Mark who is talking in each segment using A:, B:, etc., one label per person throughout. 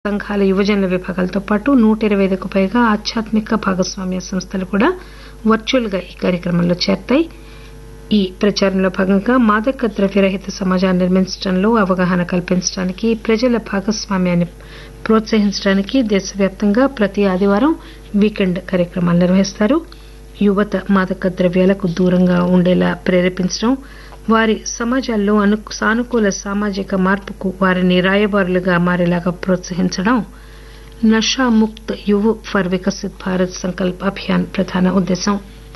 A: సంఘాల యువజనుల విభాగాలతో పాటు నూట ఇరవై ఐదుకు పైగా ఆధ్యాత్మిక భాగస్వామ్య సంస్థలు కూడా వర్చువల్ గా ఈ కార్యక్రమంలో చేరతాయి ఈ ప్రచారంలో భాగంగా మాదక ద్రవ్య రహిత సమాజాన్ని నిర్మించడంలో అవగాహన కల్పించడానికి ప్రజల భాగస్వామ్యాన్ని ప్రోత్సహించడానికి దేశవ్యాప్తంగా ప్రతి ఆదివారం వీకెండ్ కార్యక్రమాలు నిర్వహిస్తారు యువత మాదక ద్రవ్యాలకు దూరంగా ఉండేలా ప్రేరేపించడం వారి సమాజాల్లో అను సానుకూల సామాజిక మార్పుకు వారిని రాయబారులుగా మారేలాగా ప్రోత్సహించడం నషా ముక్త్ యువ ఫర్ వికసిత్ భారత్ సంకల్ప్ అభియాన్ ప్రధాన ఉద్దేశం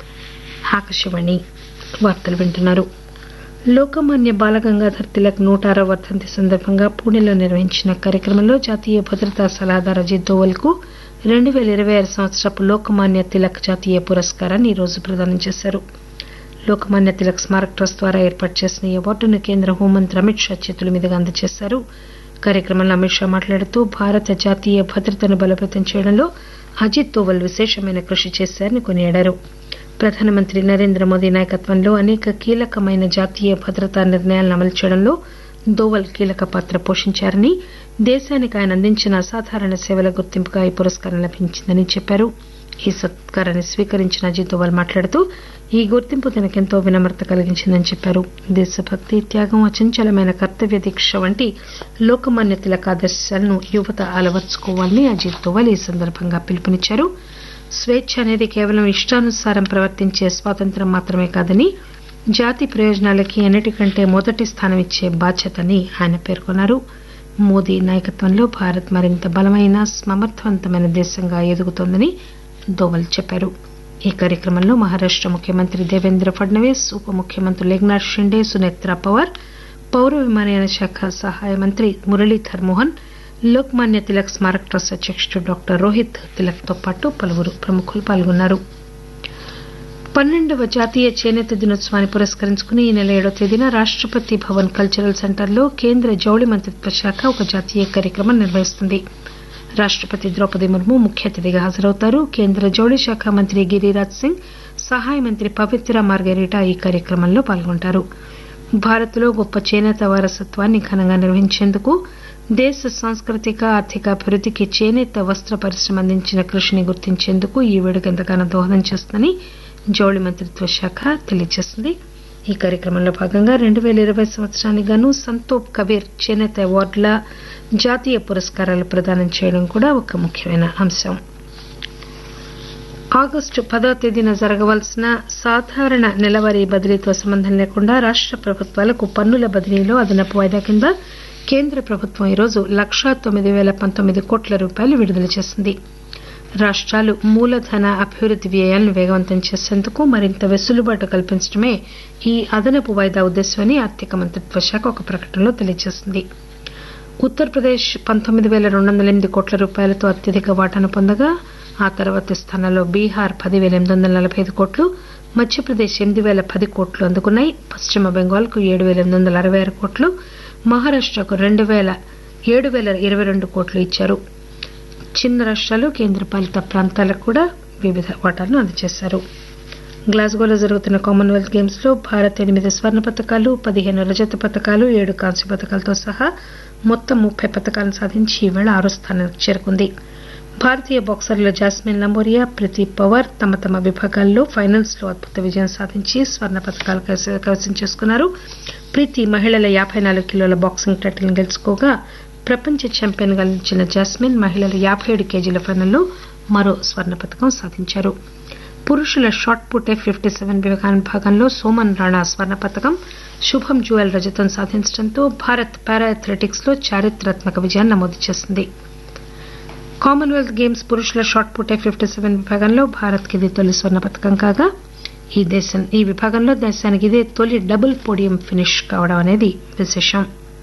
A: ఆకాశవాణి వార్తలు వింటున్నారు లోకమాన్య బాలగంగాధర్ తిలక్ నూట ఆరవ వర్ధంతి సందర్భంగా పూణేలో నిర్వహించిన కార్యక్రమంలో జాతీయ భద్రతా సలహాదారు అజిత్ దోవల్ కు రెండు పేల ఇరవై ఆరు సంవత్సరపు లోకమాన్య తిలక్ జాతీయ పురస్కారాన్ని ఈరోజు ప్రదానం చేశారు లోకమాన్య తిలక్ స్మారక్ ట్రస్ట్ ద్వారా ఏర్పాటు చేసిన ఈ అవార్డును కేంద్ర హోంమంత్రి అమిత్ షా చేతుల మీదుగా అందజేశారు కార్యక్రమంలో అమిత్ షా మాట్లాడుతూ భారత జాతీయ భద్రతను బలోపేతం చేయడంలో అజిత్ దోవల్ విశేషమైన కృషి చేశారని కొనియాడారు ప్రధానమంత్రి నరేంద్ర మోదీ నాయకత్వంలో అనేక కీలకమైన జాతీయ భద్రతా నిర్ణయాలను అమలు చేయడంలో దోవల్ కీలక పాత్ర పోషించారని దేశానికి ఆయన అందించిన అసాధారణ సేవల గుర్తింపుగా ఈ పురస్కారం లభించిందని చెప్పారు ఈ సత్కారాన్ని స్వీకరించిన అజిత్ దోవల్ మాట్లాడుతూ ఈ గుర్తింపు తనకెంతో వినమ్రత కలిగించిందని చెప్పారు దేశభక్తి త్యాగం అచంచలమైన కర్తవ్య దీక్ష వంటి లోకమాన్య తిలక్ ఆదర్శాలను యువత అలవర్చుకోవాలని అజిత్ దోవల్ ఈ సందర్భంగా పిలుపునిచ్చారు స్వేచ్ఛ అనేది కేవలం ఇష్టానుసారం ప్రవర్తించే స్వాతంత్ర్యం మాత్రమే కాదని జాతి ప్రయోజనాలకి అన్నిటికంటే మొదటి స్థానం ఇచ్చే బాధ్యతని ఆయన పేర్కొన్నారు మోదీ నాయకత్వంలో భారత్ మరింత బలమైన సమర్థవంతమైన దేశంగా ఎదుగుతోందని దోవల్ చెప్పారు ఈ కార్యక్రమంలో మహారాష్ట ముఖ్యమంత్రి దేవేంద్ర ఫడ్నవీస్ ఉప ముఖ్యమంత్రులు ఏక్నాథ్ షిండే సునేత్రా పవార్ పౌర విమానయాన శాఖ సహాయ మంత్రి మురళీధర్ మోహన్ లోక్మాన్య తిలక్ స్మారక్ ట్రస్ట్ అధ్యకుడు డాక్టర్ రోహిత్ తిలక్ తో పాటు పలువురు ప్రముఖులు పాల్గొన్నారు పన్నెండవ జాతీయ చేనేత దినోత్సవాన్ని పురస్కరించుకుని ఈ నెల ఏడో తేదీన రాష్టపతి భవన్ కల్చరల్ సెంటర్లో కేంద్ర జౌళి మంత్రిత్వ శాఖ ఒక జాతీయ కార్యక్రమం నిర్వహిస్తుంది రాష్టపతి ద్రౌపది ముర్ము ముఖ్య అతిథిగా హాజరవుతారు కేంద్ర జౌళి శాఖ మంత్రి గిరిరాజ్ సింగ్ సహాయ మంత్రి పవిత్ర మార్గరీటా ఈ కార్యక్రమంలో పాల్గొంటారు భారత్లో గొప్ప చేనేత వారసత్వాన్ని ఘనంగా నిర్వహించేందుకు దేశ సాంస్కృతిక ఆర్థిక అభివృద్దికి చేనేత వస్త్ర పరిశ్రమ అందించిన కృషిని గుర్తించేందుకు ఈ వేడుక ఎంతగానో దోహదం చేస్తుందని జౌళి మంత్రిత్వ శాఖ తెలియజేసింది ఈ కార్యక్రమంలో భాగంగా రెండు పేల ఇరవై సంవత్సరానికి గాను సంతోప్ కబీర్ చేనేత అవార్డుల జాతీయ పురస్కారాలు ప్రదానం చేయడం కూడా ఒక ముఖ్యమైన అంశం ఆగస్టు పదో తేదీన జరగవలసిన సాధారణ నెలవారీ బదిలీతో సంబంధం లేకుండా రాష్ట ప్రభుత్వాలకు పన్నుల బదిలీలో అదనపు వాయిదా కింద కేంద్ర ప్రభుత్వం ఈరోజు లక్షా తొమ్మిది పేల పంతొమ్మిది కోట్ల రూపాయలు విడుదల చేసింది రాష్టాలు మూలధన అభివృద్ది వ్యయాలను వేగవంతం చేసేందుకు మరింత వెసులుబాటు కల్పించడమే ఈ అదనపు వాయిదా ఉద్దేశమని ఆర్థిక మంత్రిత్వ శాఖ ఒక ప్రకటనలో తెలియజేసింది ఉత్తరప్రదేశ్ పంతొమ్మిది పేల రెండు వందల ఎనిమిది కోట్ల రూపాయలతో అత్యధిక వాటాను పొందగా ఆ తర్వాతి స్థానంలో బీహార్ పది పేల ఎనిమిది వందల నలభై ఐదు కోట్లు మధ్యప్రదేశ్ ఎనిమిది పేల పది కోట్లు అందుకున్నాయి పశ్చిమ బెంగాల్ కు ఏడు పేల ఎనిమిది వందల అరవై ఆరు కోట్లు మహారాష్టకు రెండు పేల ఏడు పేల ఇరవై రెండు కోట్లు ఇచ్చారు చిన్న రాష్టాలు కేంద్రపాలిత ప్రాంతాలకు కూడా వివిధ వాటాలను అందజేశారు గ్లాస్గోలో జరుగుతున్న కామన్వెల్త్ గేమ్స్ లో భారత్ ఎనిమిది స్వర్ణ పతకాలు పదిహేను రజత పతకాలు ఏడు కాంస్య పతకాలతో సహా మొత్తం ముప్పై పతకాలను సాధించి ఈవేళ ఆరో స్థానానికి చేరుకుంది భారతీయ బాక్సర్లు జాస్మిన్ లంబోరియా ప్రదీప్ పవార్ తమ తమ విభాగాల్లో ఫైనల్స్ లో అద్భుత విజయం సాధించి స్వర్ణ పతకాలు కైవసం చేసుకున్నారు ప్రీతి మహిళల యాబై నాలుగు కిలోల బాక్సింగ్ టైటిల్ గెలుచుకోగా ప్రపంచ ఛాంపియన్ గా నిలిచిన జాస్మిన్ మహిళల యాబై ఏడు కేజీల ఫైనల్లో మరో స్వర్ణ పతకం సాధించారు పురుషుల shot put F fifty seven విభాగంలో సోమన్ రాణా స్వర్ణ పతకం శుభం జువల్ రజతం సాధించడంతో భారత్ పారా అథ్లెటిక్స్ లో చారిత్రాత్మక విజయాన్ని నమోదు చేసింది కామన్వెల్త్ గేమ్స్ పురుషుల shot put F fifty seven విభాగంలో భారత్ కి ఇది తొలి స్వర్ణ పతకం కాగా ఈ దేశం ఈ విభాగంలో దేశానికి ఇదే తొలి డబుల్ పోడియం ఫినిష్ కావడం అనేది విశేషం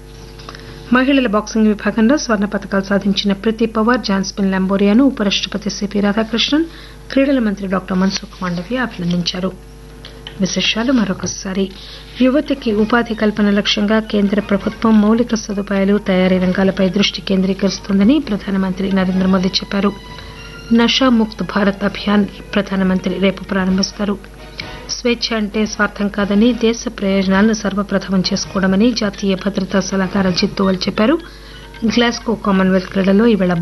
A: మహిళల బాక్సింగ్ విభాగంలో స్వర్ణ పతకాలు సాధించిన ప్రతి పవార్ జాన్స్మిన్ లంబోరియాను ఉపరాష్టపతి సిపి రాధాకృష్ణన్ క్రీడల మంత్రి డాక్టర్ మన్సుఖ్ మాండవ్య అభినందించారు విశేషాలు మరొకసారి యువతకి ఉపాధి కల్పన లక్ష్యంగా కేంద్ర ప్రభుత్వం మౌలిక సదుపాయాలు తయారీ రంగాలపై దృష్టి కేంద్రీకరిస్తోందని ప్రధానమంత్రి నరేంద్ర మోదీ చెప్పారు నషా ముక్త్ భారత్ అభియాన్ ప్రధానమంత్రి రేపు ప్రారంభిస్తారు స్వేచ్ఛ అంటే స్వార్థం కాదని దేశ ప్రయోజనాలను సర్వప్రథమం చేసుకోవడమని జాతీయ భద్రతా సలహాదారు అజిత్ దోవల్ చెప్పారు గ్లాస్గో కామన్వెల్త్ క్రీడలో ఈవేళ